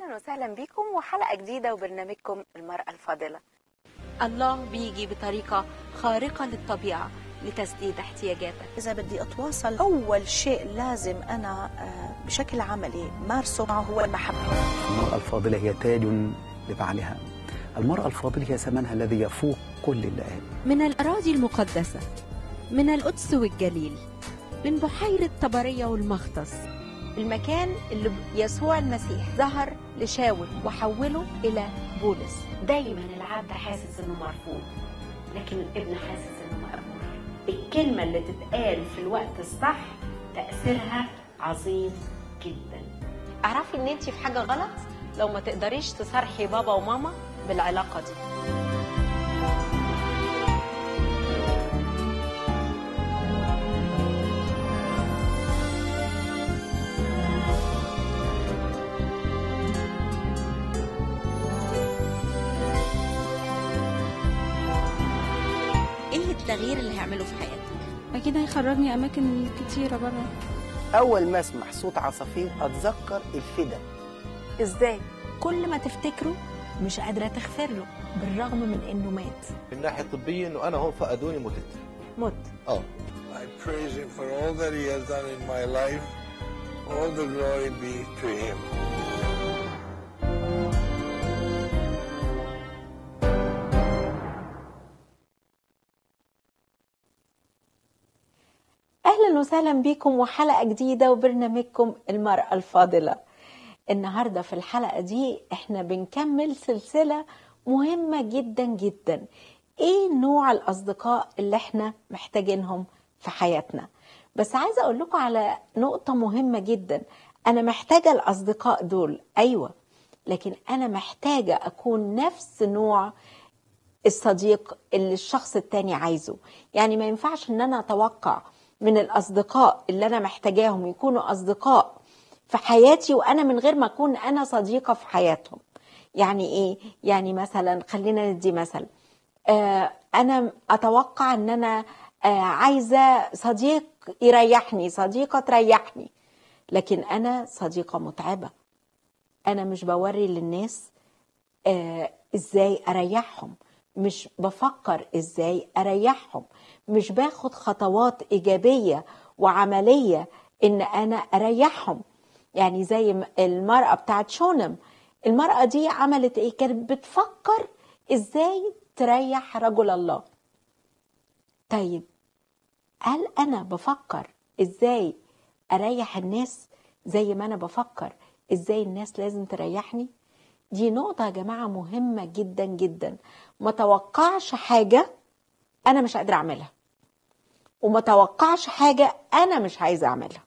اهلا وسهلا بكم وحلقه جديده وبرنامجكم المراه الفاضله الله بيجي بطريقة خارقة للطبيعة لتسديد احتياجاتك إذا بدي أتواصل أول شيء لازم أنا آه، بشكل عملي مارسه معه هو المحبة المرأة الفاضلة هي تاج لبعلها المرأة الفاضلة هي ثمنها الذي يفوق كل اللئام من الأراضي المقدسة من القدس والجليل من بحيرة طبرية والمختص المكان اللي يسوع المسيح ظهر لشاول وحوله إلى بولس دايما العبد حاسس انه مرفوض لكن الابن حاسس انه مقبول الكلمه اللي تتقال في الوقت الصح تاثيرها عظيم جدا اعرفي ان انت في حاجة غلط لو ما تقدريش تصارحي بابا وماما بالعلاقة دي ايه التغيير اللي هيعمله في حياتك أكيد هيخرجني أماكن كتيرة بره أول ما أسمع صوت عصافير أتذكر الفدا ازاي كل ما تفتكره مش قادرة تغفر له بالرغم من انه مات من الناحيه الطبيه انه انا هون فقدوني متت مت اه I praise him for all that he has done in my life. All the glory be to him. اهلا وسهلا بكم وحلقه جديده وبرنامجكم المراه الفاضله النهارده في الحلقه دي احنا بنكمل سلسله مهمه جدا جدا ايه نوع الاصدقاء اللي احنا محتاجينهم في حياتنا بس عايزه اقول لكم على نقطه مهمه جدا انا محتاجه الاصدقاء دول ايوه لكن انا محتاجه اكون نفس نوع الصديق اللي الشخص التاني عايزه يعني ما ينفعش ان انا اتوقع من الاصدقاء اللي انا محتاجاهم يكونوا اصدقاء في حياتي وانا من غير ما اكون انا صديقه في حياتهم يعني ايه يعني مثلا خلينا ندي مثل آه انا اتوقع ان انا آه عايزه صديق يريحني صديقه تريحني لكن انا صديقه متعبه انا مش بوري للناس آه ازاي اريحهم مش بفكر ازاي اريحهم مش باخد خطوات ايجابيه وعمليه ان انا اريحهم يعني زي م- المراه بتاعت شونم المراه دي عملت ايه كانت بتفكر ازاي تريح رجل الله طيب هل انا بفكر ازاي اريح الناس زي ما انا بفكر ازاي الناس لازم تريحني دي نقطة يا جماعة مهمة جدا جدا ما توقعش حاجة أنا مش قادرة أعملها وما توقعش حاجة أنا مش عايزة أعملها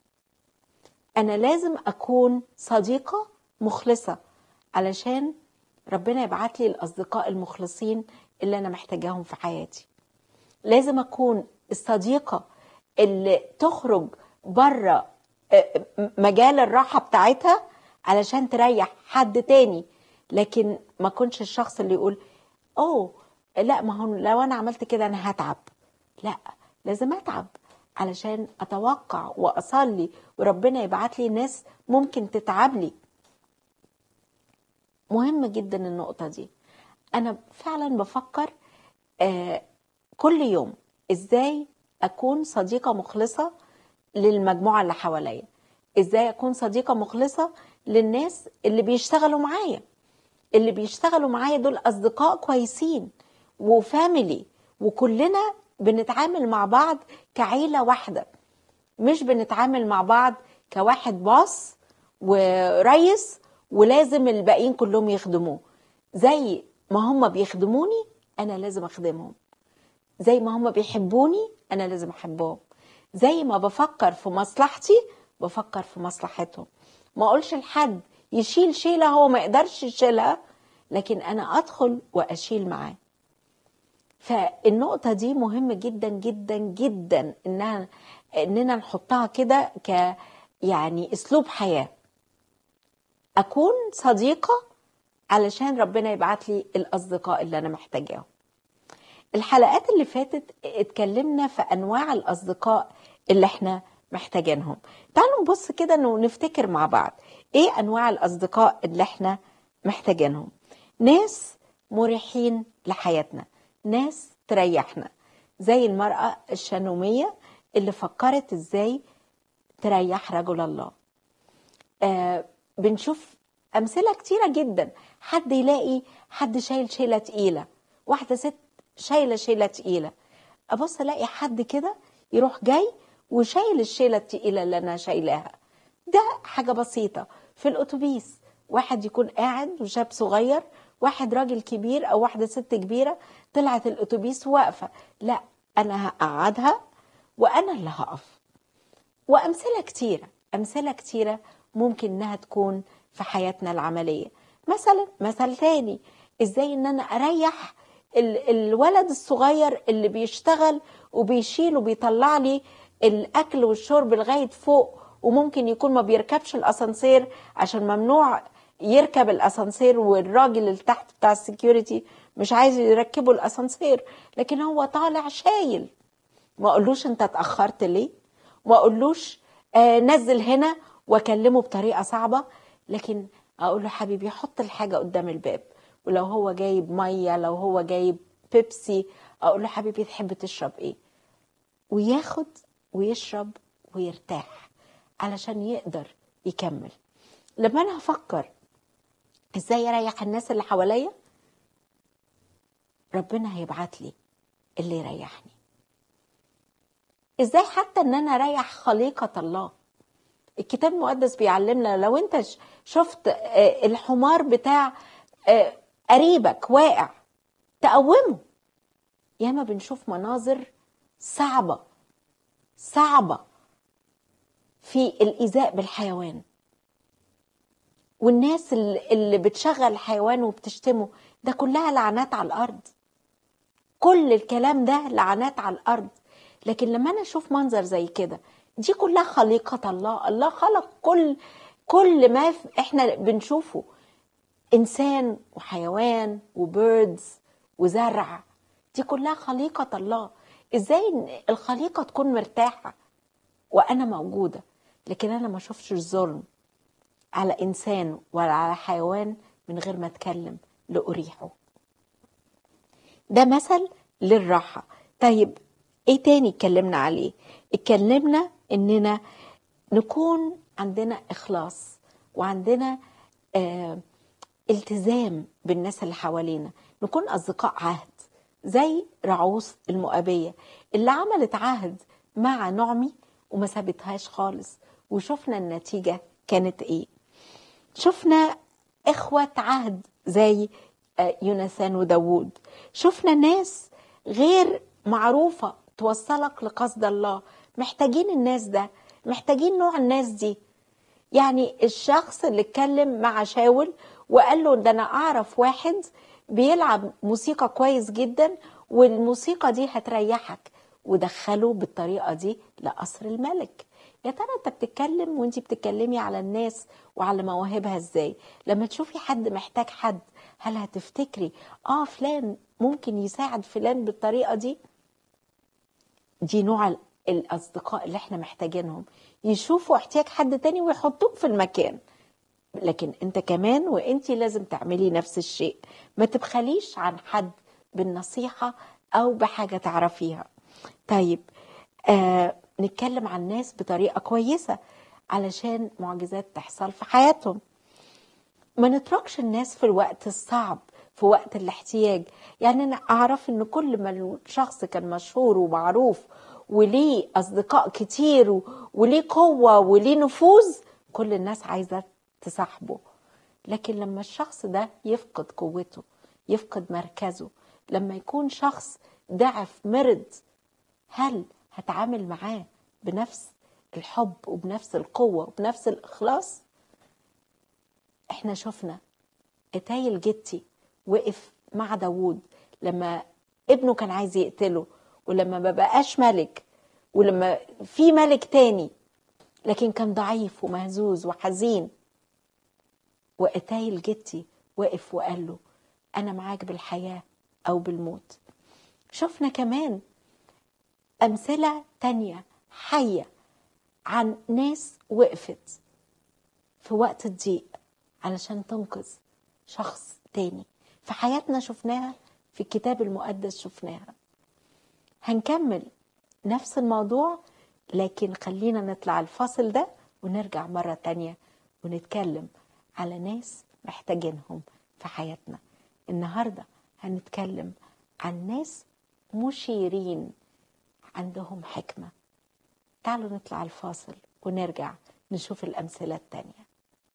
أنا لازم أكون صديقة مخلصة علشان ربنا يبعت لي الأصدقاء المخلصين اللي أنا محتاجاهم في حياتي لازم أكون الصديقة اللي تخرج بره مجال الراحة بتاعتها علشان تريح حد تاني لكن ما كنش الشخص اللي يقول اوه لا ما هو لو انا عملت كده انا هتعب لا لازم اتعب علشان اتوقع واصلي وربنا يبعت لي ناس ممكن تتعب لي مهم جدا النقطة دي انا فعلا بفكر آه كل يوم ازاي اكون صديقة مخلصة للمجموعة اللي حواليا ازاي اكون صديقة مخلصة للناس اللي بيشتغلوا معايا اللي بيشتغلوا معايا دول اصدقاء كويسين وفاميلي وكلنا بنتعامل مع بعض كعيلة واحدة مش بنتعامل مع بعض كواحد باص وريس ولازم الباقيين كلهم يخدموه زي ما هم بيخدموني انا لازم اخدمهم زي ما هم بيحبوني انا لازم احبهم زي ما بفكر في مصلحتي بفكر في مصلحتهم ما اقولش لحد يشيل شيله هو ما يقدرش يشيلها لكن انا ادخل واشيل معاه فالنقطه دي مهمه جدا جدا جدا انها اننا نحطها كده ك يعني اسلوب حياه اكون صديقه علشان ربنا يبعت لي الاصدقاء اللي انا محتاجاهم الحلقات اللي فاتت اتكلمنا في انواع الاصدقاء اللي احنا محتاجينهم تعالوا نبص كده انه نفتكر مع بعض ايه انواع الاصدقاء اللي احنا محتاجينهم ناس مريحين لحياتنا ناس تريحنا زي المرأة الشانومية اللي فكرت ازاي تريح رجل الله آه بنشوف أمثلة كتيرة جدا حد يلاقي حد شايل شيلة تقيلة واحدة ست شايلة شيلة تقيلة أبص ألاقي حد كده يروح جاي وشايل الشيلة التقيلة اللي أنا شايلاها ده حاجة بسيطة في الأتوبيس واحد يكون قاعد وشاب صغير واحد راجل كبير أو واحدة ست كبيرة طلعت الأتوبيس واقفة لا أنا هقعدها وأنا اللي هقف وأمثلة كتيرة أمثلة كتيرة ممكن إنها تكون في حياتنا العملية مثلا مثل تاني إزاي إن أنا أريح ال- الولد الصغير اللي بيشتغل وبيشيل وبيطلع لي الأكل والشرب لغاية فوق وممكن يكون ما بيركبش الأسانسير عشان ممنوع يركب الأسانسير والراجل اللي تحت بتاع السكيورتي مش عايز يركبه الأسانسير لكن هو طالع شايل ما اقولوش انت اتاخرت ليه ما اقولوش آه نزل هنا واكلمه بطريقه صعبه لكن اقول له حبيبي حط الحاجه قدام الباب ولو هو جايب ميه لو هو جايب بيبسي اقول له حبيبي تحب تشرب ايه وياخد ويشرب ويرتاح علشان يقدر يكمل لما انا هفكر ازاي اريح الناس اللي حواليا ربنا هيبعت لي اللي يريحني ازاي حتى ان انا اريح خليقه الله الكتاب المقدس بيعلمنا لو انت ش- شفت آه، الحمار بتاع آه، قريبك واقع تقومه ياما بنشوف مناظر صعبه صعبه في الايذاء بالحيوان والناس اللي اللي بتشغل الحيوان وبتشتمه ده كلها لعنات على الارض كل الكلام ده لعنات على الارض لكن لما انا اشوف منظر زي كده دي كلها خليقة الله الله خلق كل كل ما في- احنا بنشوفه انسان وحيوان وبيردز وزرع دي كلها خليقة الله ازاي إن الخليقة تكون مرتاحة وانا موجودة لكن انا ما اشوفش الظلم على انسان ولا على حيوان من غير ما اتكلم لاريحه ده مثل للراحة طيب ايه تاني اتكلمنا عليه اتكلمنا اننا نكون عندنا اخلاص وعندنا آه التزام بالناس اللي حوالينا نكون اصدقاء عهد زي رعوس المؤابية اللي عملت عهد مع نعمي وما سابتهاش خالص وشفنا النتيجة كانت ايه شفنا إخوة عهد زي آه، يوناثان وداوود شفنا ناس غير معروفة توصلك لقصد الله محتاجين الناس ده محتاجين نوع الناس دي يعني الشخص اللي اتكلم مع شاول وقال له ده انا اعرف واحد بيلعب موسيقى كويس جدا والموسيقى دي هتريحك ودخله بالطريقه دي لقصر الملك يا ترى انت بتتكلم وانت بتتكلمي على الناس وعلى مواهبها ازاي لما تشوفي حد محتاج حد هل هتفتكري اه فلان ممكن يساعد فلان بالطريقه دي دي نوع ال- الاصدقاء اللي احنا محتاجينهم يشوفوا احتياج حد تاني ويحطوك في المكان لكن انت كمان وانت لازم تعملي نفس الشيء ما تبخليش عن حد بالنصيحة او بحاجة تعرفيها طيب آه نتكلم عن الناس بطريقة كويسة علشان معجزات تحصل في حياتهم ما نتركش الناس في الوقت الصعب في وقت الاحتياج يعني انا اعرف ان كل ما الشخص كان مشهور ومعروف وليه اصدقاء كتير و- وليه قوة وليه نفوذ كل الناس عايزة تصاحبه لكن لما الشخص ده يفقد قوته يفقد مركزه لما يكون شخص ضعف مرض هل هتعامل معاه بنفس الحب وبنفس القوة وبنفس الإخلاص احنا شفنا اتايل جتي وقف مع داوود لما ابنه كان عايز يقتله ولما ما بقاش ملك ولما في ملك تاني لكن كان ضعيف ومهزوز وحزين واتايل جتي وقف وقال له انا معاك بالحياة او بالموت شفنا كمان امثلة تانية حية عن ناس وقفت في وقت الضيق علشان تنقذ شخص تاني في حياتنا شفناها في الكتاب المقدس شفناها هنكمل نفس الموضوع لكن خلينا نطلع الفاصل ده ونرجع مرة تانية ونتكلم على ناس محتاجينهم في حياتنا النهاردة هنتكلم عن ناس مشيرين عندهم حكمة تعالوا نطلع الفاصل ونرجع نشوف الأمثلة التانية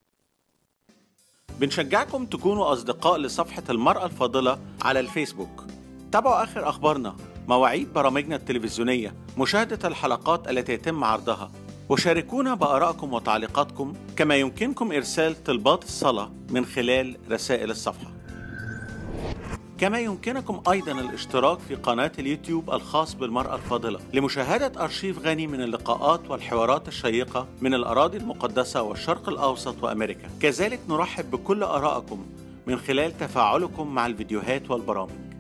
بنشجعكم تكونوا أصدقاء لصفحة المرأة الفاضلة على الفيسبوك تابعوا آخر أخبارنا مواعيد برامجنا التلفزيونية مشاهدة الحلقات التي يتم عرضها وشاركونا بآرائكم وتعليقاتكم كما يمكنكم إرسال طلبات الصلاة من خلال رسائل الصفحة كما يمكنكم أيضا الاشتراك في قناة اليوتيوب الخاص بالمرأة الفاضلة لمشاهدة أرشيف غني من اللقاءات والحوارات الشيقة من الأراضي المقدسة والشرق الأوسط وأمريكا كذلك نرحب بكل آرائكم من خلال تفاعلكم مع الفيديوهات والبرامج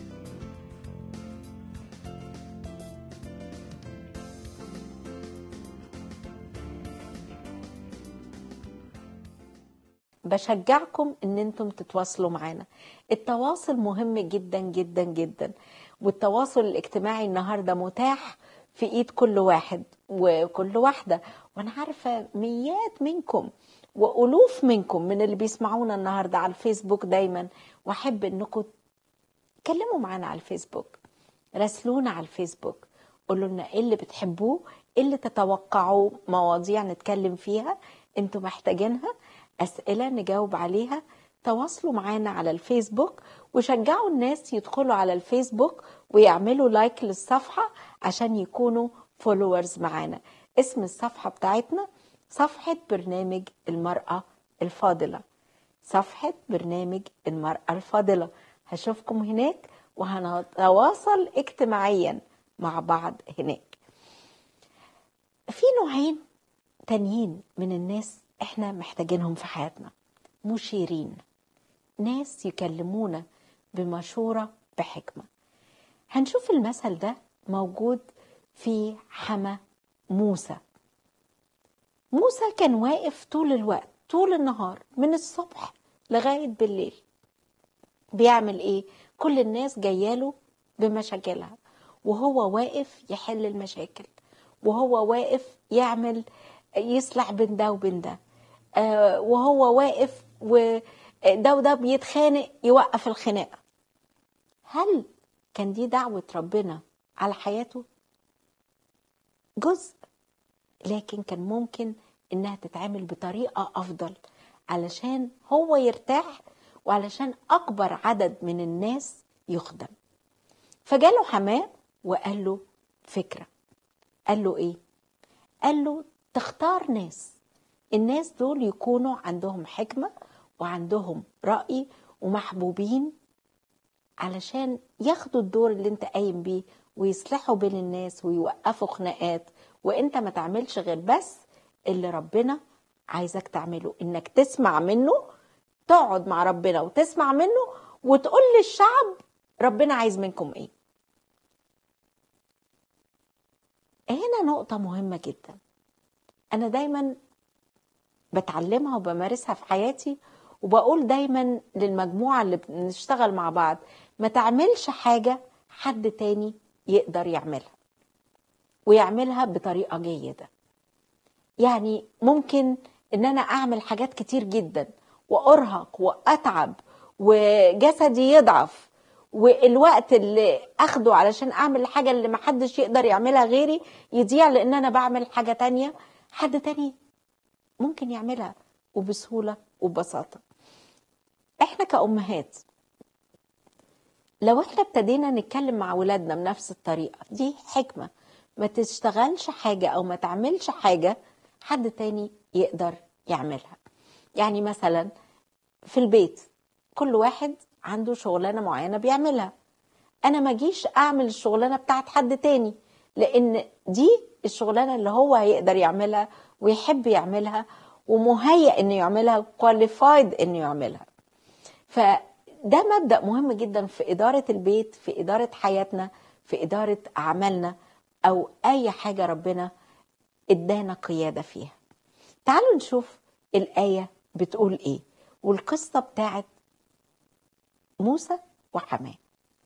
بشجعكم ان انتم تتواصلوا معانا التواصل مهم جدا جدا جدا والتواصل الاجتماعي النهارده متاح في ايد كل واحد وكل واحده وانا عارفه ميات منكم والوف منكم من اللي بيسمعونا النهارده على الفيسبوك دايما واحب انكم تكلموا معانا على الفيسبوك راسلونا على الفيسبوك قولوا لنا ايه اللي بتحبوه ايه اللي تتوقعوا مواضيع نتكلم فيها انتوا محتاجينها أسئلة نجاوب عليها تواصلوا معانا على الفيسبوك وشجعوا الناس يدخلوا على الفيسبوك ويعملوا لايك للصفحة عشان يكونوا فولورز معانا اسم الصفحة بتاعتنا صفحة برنامج المرأة الفاضلة صفحة برنامج المرأة الفاضلة هشوفكم هناك وهنتواصل اجتماعيا مع بعض هناك في نوعين تانيين من الناس احنا محتاجينهم في حياتنا مشيرين ناس يكلمونا بمشورة بحكمة هنشوف المثل ده موجود في حما موسى موسى كان واقف طول الوقت طول النهار من الصبح لغاية بالليل بيعمل ايه كل الناس جاياله بمشاكلها وهو واقف يحل المشاكل وهو واقف يعمل يصلح بين ده وبين ده آه وهو واقف وده وده بيتخانق يوقف الخناقه هل كان دي دعوه ربنا على حياته جزء لكن كان ممكن انها تتعمل بطريقه افضل علشان هو يرتاح وعلشان اكبر عدد من الناس يخدم فجاله حماه وقال له فكره قال له ايه قال له تختار ناس الناس دول يكونوا عندهم حكمة وعندهم رأي ومحبوبين علشان ياخدوا الدور اللي انت قايم بيه ويصلحوا بين الناس ويوقفوا خناقات وانت ما تعملش غير بس اللي ربنا عايزك تعمله انك تسمع منه تقعد مع ربنا وتسمع منه وتقول للشعب ربنا عايز منكم ايه هنا نقطة مهمة جدا أنا دايما بتعلمها وبمارسها في حياتي وبقول دايما للمجموعة اللي بنشتغل مع بعض ما تعملش حاجة حد تاني يقدر يعملها ويعملها بطريقة جيدة يعني ممكن ان انا اعمل حاجات كتير جدا وارهق واتعب وجسدي يضعف والوقت اللي اخده علشان اعمل الحاجة اللي محدش يقدر يعملها غيري يضيع لان انا بعمل حاجة تانية حد تاني ممكن يعملها وبسهولة وببساطة احنا كأمهات لو احنا ابتدينا نتكلم مع ولادنا بنفس الطريقة دي حكمة ما تشتغلش حاجة او ما تعملش حاجة حد تاني يقدر يعملها يعني مثلا في البيت كل واحد عنده شغلانة معينة بيعملها انا ما جيش اعمل الشغلانة بتاعت حد تاني لان دي الشغلانة اللي هو هيقدر يعملها ويحب يعملها ومهيأ انه يعملها كواليفايد انه يعملها فده مبدأ مهم جدا في إدارة البيت في إدارة حياتنا في إدارة أعمالنا أو أي حاجة ربنا ادانا قيادة فيها تعالوا نشوف الآية بتقول ايه والقصة بتاعت موسى وحماه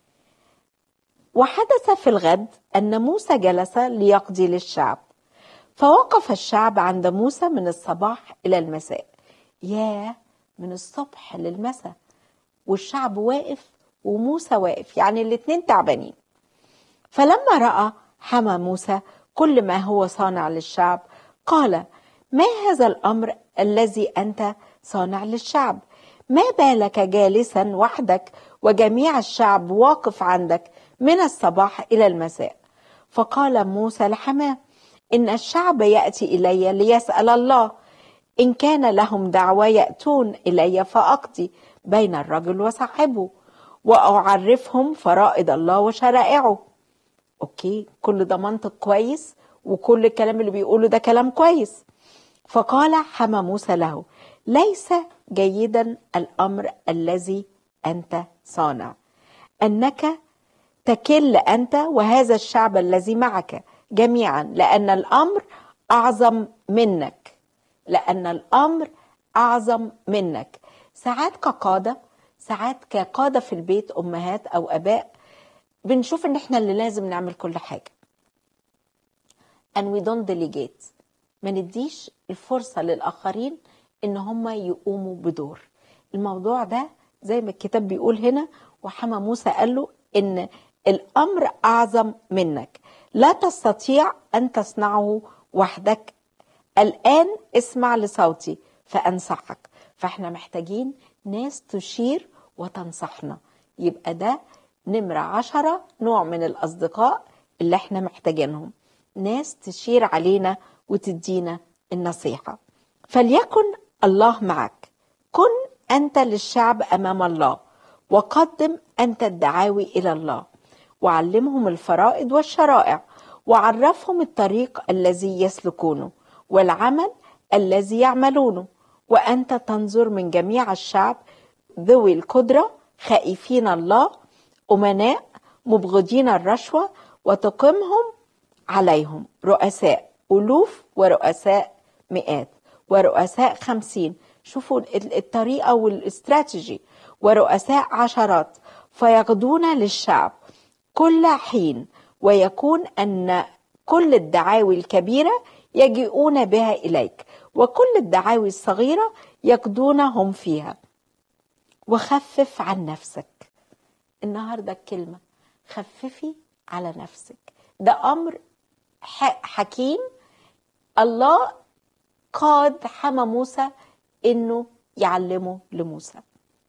وحدث في الغد أن موسى جلس ليقضي للشعب فوقف الشعب عند موسى من الصباح إلى المساء ياه من الصبح للمساء والشعب واقف وموسى واقف يعني الاتنين تعبانين فلما رأى حمى موسى كل ما هو صانع للشعب قال ما هذا الأمر الذي أنت صانع للشعب ما بالك جالسا وحدك وجميع الشعب واقف عندك من الصباح إلى المساء فقال موسى لحماه إن الشعب يأتي إلي ليسأل الله إن كان لهم دعوة يأتون إلي فأقضي بين الرجل وصاحبه وأعرفهم فرائض الله وشرائعه أوكي كل ده منطق كويس وكل الكلام اللي بيقوله ده كلام كويس فقال حمى موسى له ليس جيدا الأمر الذي أنت صانع أنك تكل أنت وهذا الشعب الذي معك جميعا لأن الأمر أعظم منك لأن الأمر أعظم منك ساعات كقادة ساعات كقادة في البيت أمهات أو أباء بنشوف إن إحنا اللي لازم نعمل كل حاجة and we don't delegate ما نديش الفرصة للآخرين إن هم يقوموا بدور الموضوع ده زي ما الكتاب بيقول هنا وحمى موسى قال له إن الأمر أعظم منك لا تستطيع أن تصنعه وحدك الآن اسمع لصوتي فأنصحك فإحنا محتاجين ناس تشير وتنصحنا يبقى ده نمرة عشرة نوع من الأصدقاء اللي احنا محتاجينهم ناس تشير علينا وتدينا النصيحة فليكن الله معك كن أنت للشعب أمام الله وقدم أنت الدعاوي إلى الله وعلمهم الفرائض والشرائع وعرفهم الطريق الذي يسلكونه والعمل الذي يعملونه وأنت تنظر من جميع الشعب ذوي القدرة خائفين الله أمناء مبغضين الرشوة وتقيمهم عليهم رؤساء ألوف ورؤساء مئات ورؤساء خمسين شوفوا الطريقة والاستراتيجي ورؤساء عشرات فيقضون للشعب كل حين ويكون أن كل الدعاوي الكبيرة يجيئون بها إليك وكل الدعاوي الصغيرة يقضونهم فيها وخفف عن نفسك النهاردة الكلمة خففي على نفسك ده أمر حكيم الله قاد حمى موسى إنه يعلمه لموسى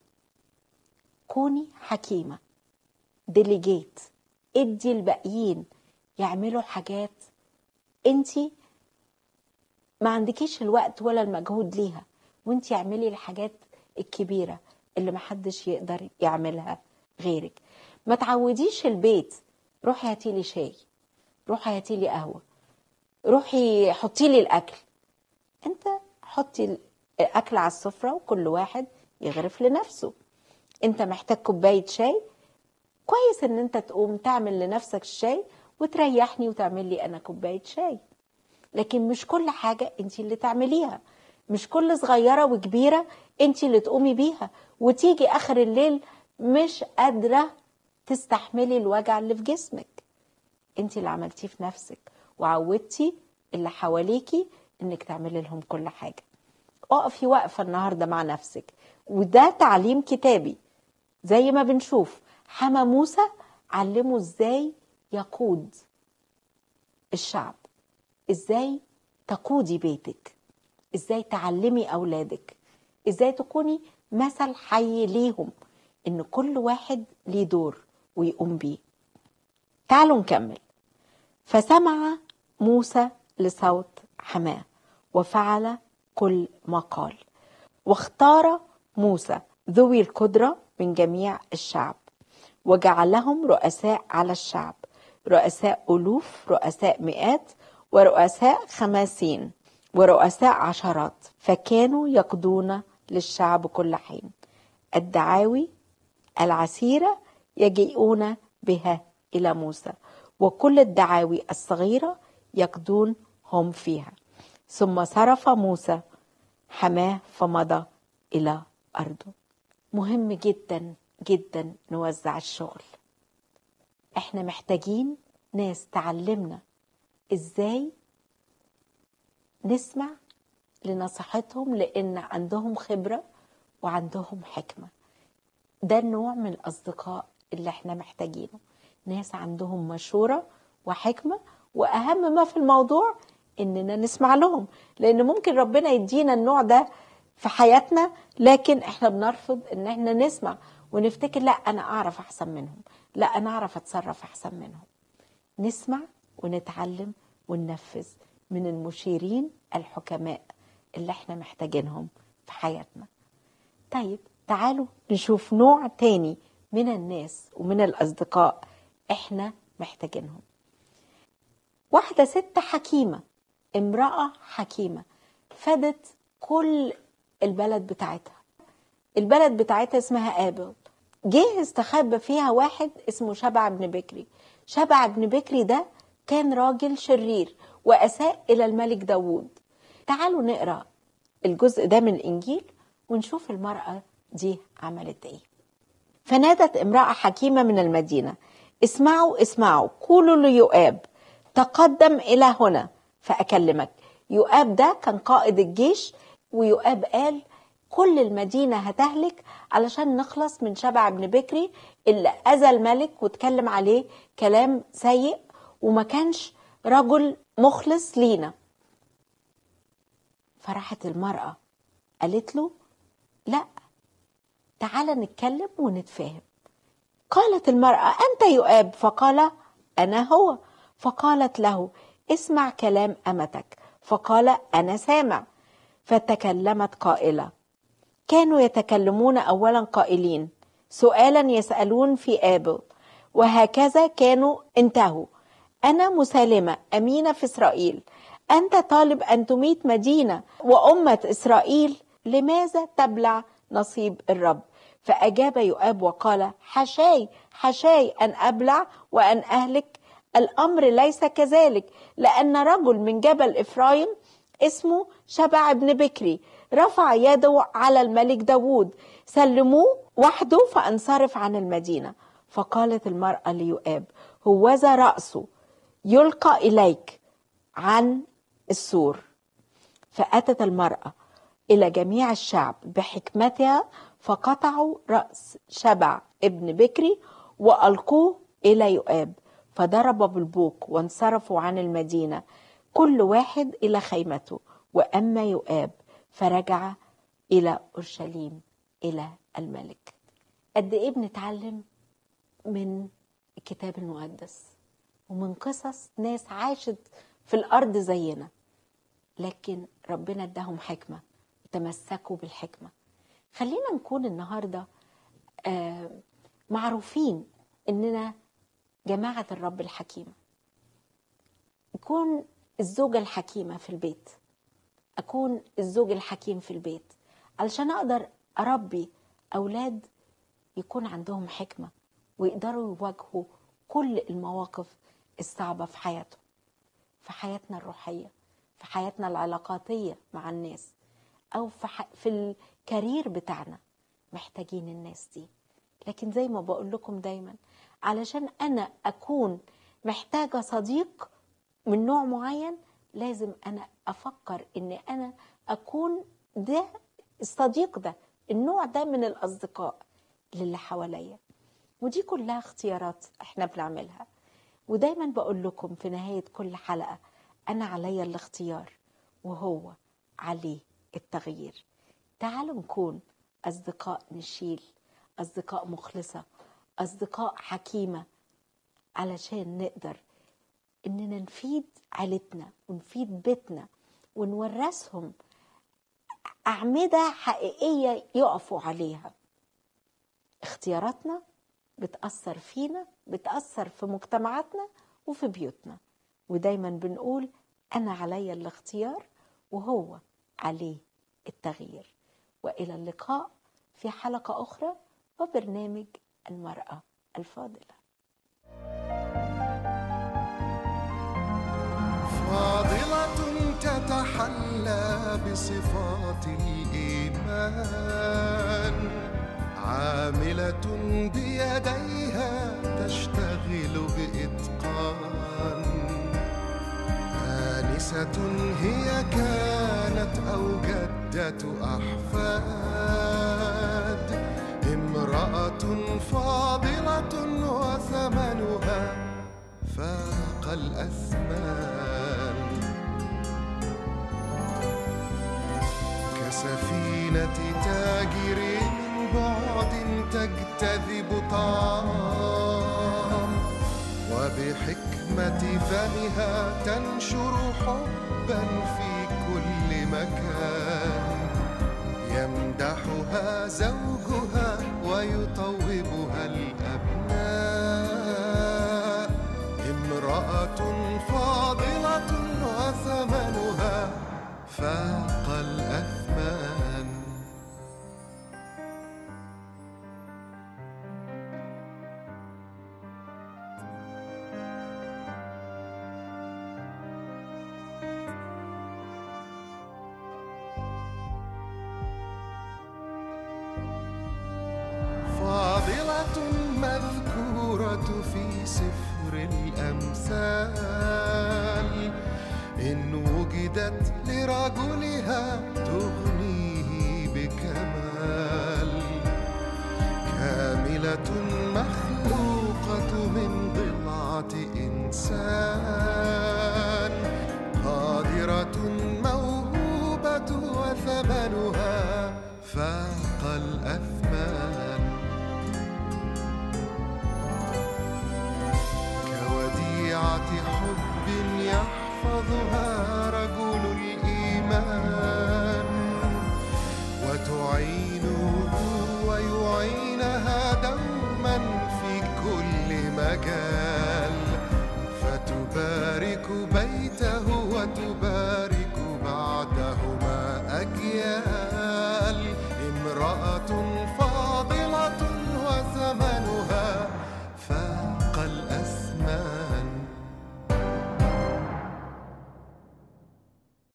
كوني حكيمة ديليجيت ادي الباقيين يعملوا حاجات انتي ما عندكيش الوقت ولا المجهود ليها وانتي اعملي الحاجات الكبيرة اللي محدش يقدر يعملها غيرك ما تعوديش البيت روحي هاتي لي شاي روحي هاتي لي قهوة روحي حطي لي الأكل انت حطي الأكل على السفرة وكل واحد يغرف لنفسه انت محتاج كوباية شاي كويس ان انت تقوم تعمل لنفسك الشاي وتريحني وتعمل لي انا كوبايه شاي لكن مش كل حاجه انت اللي تعمليها مش كل صغيره وكبيره انت اللي تقومي بيها وتيجي اخر الليل مش قادره تستحملي الوجع اللي في جسمك انت اللي عملتيه في نفسك وعودتي اللي حواليكي انك تعملي لهم كل حاجه اقفي واقفه النهارده مع نفسك وده تعليم كتابي زي ما بنشوف حمى موسى علمه ازاي يقود الشعب ازاي تقودي بيتك ازاي تعلمي اولادك ازاي تكوني مثل حي ليهم ان كل واحد ليه دور ويقوم بيه تعالوا نكمل فسمع موسى لصوت حماه وفعل كل ما قال واختار موسى ذوي القدرة من جميع الشعب وجعلهم رؤساء على الشعب رؤساء ألوف رؤساء مئات ورؤساء خماسين ورؤساء عشرات فكانوا يقضون للشعب كل حين الدعاوي العسيرة يجيئون بها إلى موسى وكل الدعاوي الصغيرة يقضون هم فيها ثم صرف موسى حماه فمضى إلى أرضه مهم جدا جدا نوزع الشغل احنا محتاجين ناس تعلمنا ازاي نسمع لنصيحتهم لان عندهم خبره وعندهم حكمه ده النوع من الاصدقاء اللي احنا محتاجينه ناس عندهم مشوره وحكمه واهم ما في الموضوع اننا نسمع لهم لان ممكن ربنا يدينا النوع ده في حياتنا لكن احنا بنرفض ان احنا نسمع ونفتكر لا انا اعرف احسن منهم لا انا اعرف اتصرف احسن منهم نسمع ونتعلم وننفذ من المشيرين الحكماء اللي احنا محتاجينهم في حياتنا طيب تعالوا نشوف نوع تاني من الناس ومن الأصدقاء احنا محتاجينهم واحدة ست حكيمة امرأة حكيمة فادت كل البلد بتاعتها البلد بتاعتها اسمها آبل جه استخبى فيها واحد اسمه شبع بن بكري شبع بن بكري ده كان راجل شرير وأساء إلى الملك داوود تعالوا نقرأ الجزء ده من الإنجيل ونشوف المرأة دي عملت إيه فنادت امرأة حكيمة من المدينة اسمعوا اسمعوا قولوا ليؤاب تقدم إلى هنا فأكلمك يؤاب ده كان قائد الجيش ويؤاب قال كل المدينة هتهلك علشان نخلص من شبع بن بكري اللي أذى الملك واتكلم عليه كلام سيء وما كانش رجل مخلص لينا فراحت المرأة قالت له لا تعال نتكلم ونتفاهم قالت المرأة أنت يؤاب فقال أنا هو فقالت له اسمع كلام أمتك فقال أنا سامع فتكلمت قائلة كانوا يتكلمون أولا قائلين سؤالا يسألون في آبل وهكذا كانوا انتهوا أنا مسالمة أمينة في إسرائيل أنت طالب أن تميت مدينة وأمة إسرائيل لماذا تبلع نصيب الرب فأجاب يؤاب وقال حشاي حشاي أن أبلع وأن أهلك الأمر ليس كذلك لأن رجل من جبل إفرايم اسمه شبع بن بكري رفع يده على الملك داوود سلموه وحده فانصرف عن المدينة فقالت المرأة ليؤاب هوذا رأسه يلقى إليك عن السور فأتت المرأة إلى جميع الشعب بحكمتها فقطعوا رأس شبع ابن بكري وألقوه إلى يؤاب فضرب بالبوق وانصرفوا عن المدينة كل واحد إلى خيمته وأما يؤاب فرجع إلى أورشليم إلى الملك قد إيه بنتعلم من الكتاب المقدس ومن قصص ناس عاشت في الأرض زينا لكن ربنا اداهم حكمة وتمسكوا بالحكمة خلينا نكون النهاردة آه معروفين إننا جماعة الرب الحكيمة يكون الزوجة الحكيمة في البيت أكون الزوج الحكيم في البيت علشان أقدر أربي أولاد يكون عندهم حكمة ويقدروا يواجهوا كل المواقف الصعبة في حياتهم في حياتنا الروحية في حياتنا العلاقاتية مع الناس أو في, ح... في الكارير بتاعنا محتاجين الناس دي لكن زي ما بقول لكم دايما علشان أنا أكون محتاجة صديق من نوع معين لازم أنا أفكر إن أنا أكون ده الصديق ده النوع ده من الأصدقاء للي حواليا ودي كلها اختيارات احنا بنعملها ودايما بقول لكم في نهاية كل حلقة أنا عليا الاختيار وهو عليه التغيير تعالوا نكون أصدقاء نشيل أصدقاء مخلصة أصدقاء حكيمة علشان نقدر إننا نفيد عيلتنا ونفيد بيتنا ونورثهم أعمدة حقيقية يقفوا عليها اختياراتنا بتأثر فينا بتأثر في مجتمعاتنا وفي بيوتنا ودايما بنقول أنا علي الاختيار وهو عليه التغيير وإلى اللقاء في حلقة أخرى وبرنامج المرأة الفاضلة فاضلة تتحلى بصفات الإيمان عاملة بيديها تشتغل بإتقان آنسة هي كانت أو جدة أحفاد امرأة فاضلة وثمنها فاق الأثمان كسفينة تاجر من بعد تجتذب طعام وبحكمة فمها تنشر حبا في كل مكان يمدحها زوجها ويطوبها الأبناء امرأة فاضلة وثمنها فاق الأثمان فاضلة مذكورة في سفر الأمثال إن وجدت لرجلها تغنيه بكمال كاملة مخلوقة من ضلعة إنسان قادرة موهوبة وثمنها فاق الأثمان كوديعة حب يحفظها رجل الإيمان وتعينه ويعينها دوما في كل مجال فتبارك بيته وتبارك بعدهما أجيال امرأة